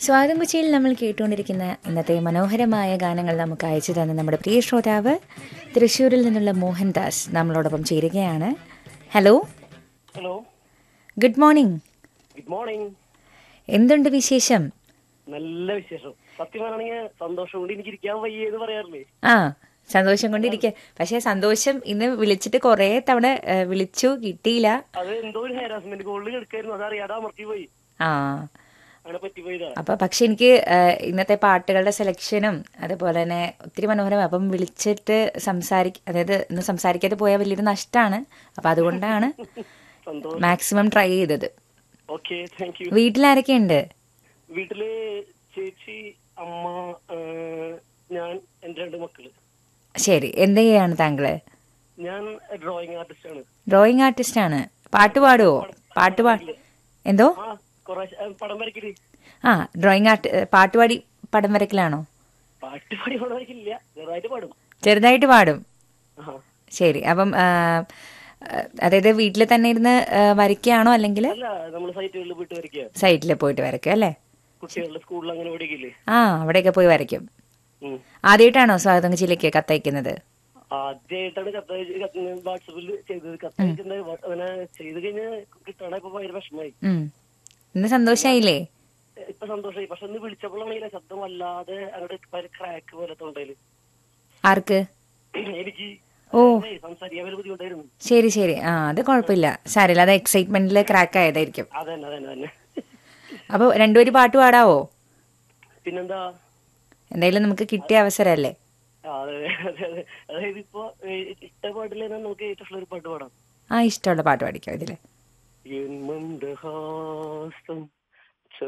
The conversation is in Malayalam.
സ്വാഗതം കൊച്ചിയിൽ നമ്മൾ കേട്ടുകൊണ്ടിരിക്കുന്ന ഇന്നത്തെ മനോഹരമായ ഗാനങ്ങൾ നമുക്ക് അയച്ചു തന്ന നമ്മുടെ പ്രിയ ശ്രോതാവ് തൃശ്ശൂരിൽ നിന്നുള്ള മോഹൻദാസ് നമ്മളോടൊപ്പം ചേരുകയാണ് hello hello good morning good morning എന്തുണ്ട് വിശേഷം നല്ല വിശേഷം സത്യമാണെങ്കിൽ സന്തോഷം കൊണ്ട് എനിക്ക് ഇരിക്കാൻ വയ്യ എന്ന് പറയാറില്ലേ ആ സന്തോഷം കൊണ്ടിരിക്കുക പക്ഷേ സന്തോഷം ഇന്ന് വിളിച്ചിട്ട് കുറേ തവണ ഏ, വിളിച്ചു കിട്ടിയില്ല അത് എന്തോ ഒരു ഹാരാസ്മെന്റ് കോളിൽ കിടക്കായിരുന്നു അത് അറിയാതെ അമർത്തി പോയി ആ അങ്ങനെ പറ്റിപ്പോയതാ അപ്പൊ പക്ഷെ എനിക്ക് ആ, ഇന്നത്തെ പാട്ടുകളുടെ സെലക്ഷനും അതുപോലെ തന്നെ ഒത്തിരി മനോഹരമായി അപ്പം വിളിച്ചിട്ട് സംസാരിക്ക അതായത് ഇന്ന് സംസാരിക്കാതെ പോയാൽ വലിയൊരു നഷ്ടമാണ് അപ്പൊ അതുകൊണ്ടാണ് സന്തോഷം മാക്സിമം ട്രൈ ചെയ്തത് ഓക്കെ താങ്ക് യു വീട്ടിലാരൊക്കെ ഉണ്ട് വീട്ടില് ചേച്ചി അമ്മ ആ, ഞാൻ എന്റെ രണ്ട് മക്കള് ശരി എന്ത് ചെയ്യാണ് താങ്കള് ഞാൻ ഡ്രോയിങ് ആർട്ടിസ്റ്റ് ആണ് ഡ്രോയിങ് ആർട്ടിസ്റ്റ് ആണ് പാട്ട് പാടുവോ പാട്ട് പാ എന്തോ ആ കുറെ പടം വരയ്ക്കല് ആ ഡ്രോയിങ് ആർട്ട് പാട്ട് പാടി പടം വരക്കലാണോ പാട്ട് പാടി പടം വരയ്ക്കില്ല ചെറുതായിട്ട് പാടും ചെറുതായിട്ട് പാടും ആ ശരി അപ്പം ആ, അതായത് വീട്ടിൽ തന്നെ ഇരുന്ന് ആ, വരയ്ക്കുകയാണോ അല്ലെങ്കിൽ അല്ല നമ്മള് സൈറ്റുകളിൽ പോയിട്ട് വരയ്ക്കുക സൈറ്റിൽ പോയിട്ട് വരയ്ക്കും അല്ലേ കുട്ടികളുടെ സ്കൂളിൽ അങ്ങനെ പഠിക്കില്ലേ ആ അവിടെയൊക്കെ പോയി വരയ്ക്കും ഉം. ആദ്യമായിട്ടാണോ സ്വാഗതം കൊച്ചിയിലേക്ക് കത്തയക്കുന്നത് ആദ്യമായിട്ടാണ് കത്ത് കത്ത് വാട്സപ്പിൽ ചെയ്തത് കത്തയച്ചിട്ടുണ്ട് അങ്ങനെ ചെയ്ത് കഴിഞ്ഞ് കിട്ടണ ഇപ്പൊ ഭയങ്കര വിഷമമായി ഉം. ഇന്ന് സന്തോഷായില്ലേ ഇപ്പൊ സന്തോഷമായി പക്ഷെ ഒന്ന് വിളിച്ചപ്പോഴാണെങ്കിലേ ശബ്ദം വല്ലാതെ അങ്ങോട്ട് ക്രാക്ക് പോലെ തൊണ്ടയില് ആർക്ക് എനിക്ക് ഓ. ഏയ് സംസാരിക്കാൻ വലിയ ബുദ്ധിമുട്ടായിരുന്നു ശരി ശരി ആ അത് കുഴപ്പമില്ല സാരില്ല അത് എക്സൈറ്റ്മെന്റിൽ ക്രാക്ക് ആയതായിരിക്കും അതന്നെ അതന്നെ തന്നെ അപ്പോൾ രണ്ടുപേരും പാട്ട് പാടാവോ പിന്നെന്താ എന്തായാലും നമുക്ക് കിട്ടിയ അവസരമല്ലേ ആ, അതെ അതെ അതെ അതായത് ഇപ്പൊ ഏഹ്, ഇഷ്ട പാട്ടിൽ തന്നെ നമുക്ക് ഏറ്റവും ഇഷ്ടമുള്ള ഒരു പാട്ട് പാടാം ആ ഇഷ്ടമുള്ള പാട്ട് പാടിക്കോ ഇതില് എൻ മന്ദഹാസ